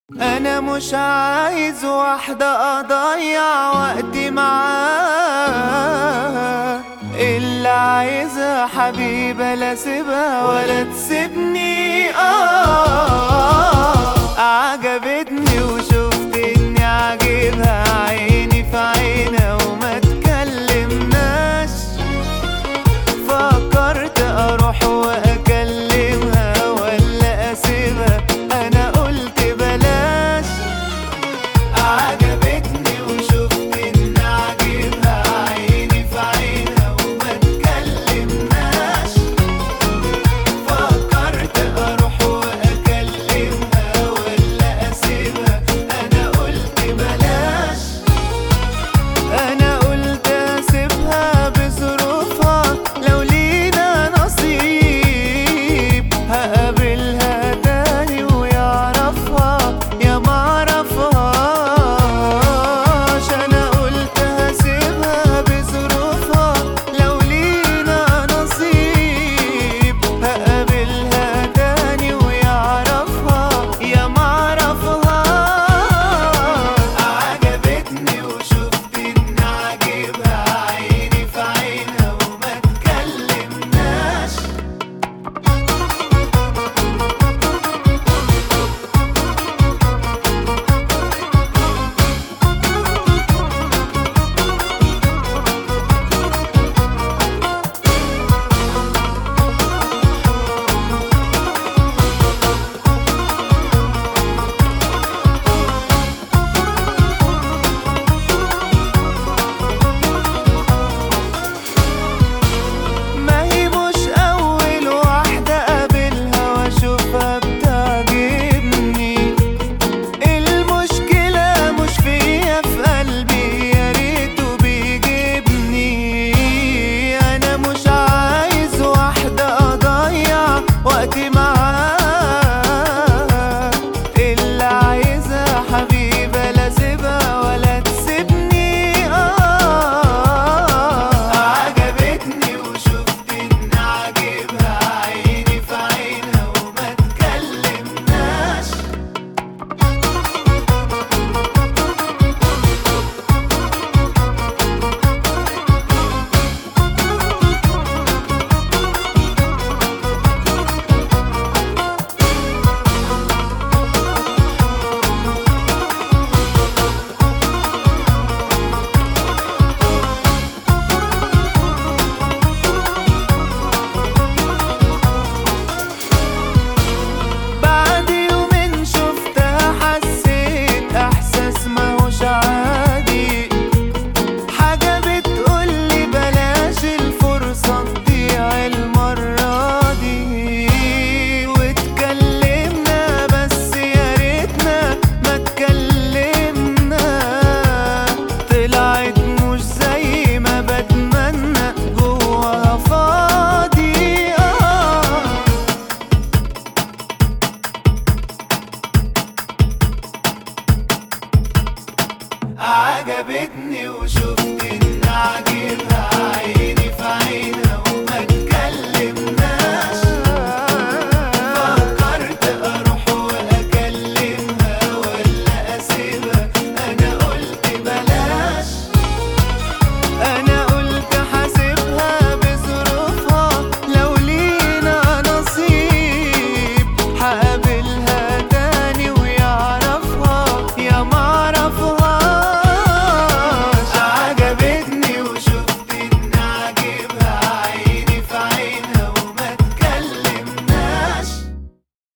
انا مش عايز واحدة اضيع وقتي معاها اللي عايزها حبيبة لا سيبها ولا تسيبني اه عجبتني وشفت اني عاجبها عيني في عينها وما تكلمناش فكرت اروح واكلمها ولا اسيبها انا قلت بلاش عجبتني وشفت ان عاجبها عيني في عينها وما تكلمناش فكرت اروح واكلمها ولا اسيبها انا قلت بلاش انا قلت اسيبها بظروفها لو لينا نصيب هقابلها تاني ويعرفها يا معرفهاش انا قلت هسيبها بظروفها لو لينا نصيب هقابلها تاني ويعرفها يا معرفهاش عجبتني وشفت ان عاجبها عيني في عينها وما تكلمناش ما هي مش أول واحدة أقابلها وأشوفها بتعجبني المشكلة مش فيا في قلبي يا ريته بيجيبني أنا مش عايز واحدة أضيع وقتي معاها اللي عايزها حبيبة لا سيبها ولا تسيبني آه عجبتني وشفت إن عاجبها عيني في عينها وما تكلمناش بعد يومين شفتها حسيت احساس ماهوش عادي حاجة بتقولي بلاش الفرصة تضيع المرة دي واتكلمنا بس يا ريتنا ما اتكلمنا طلعت مش زي ما بتمنى جواها فاضي آه عجبتني وشوف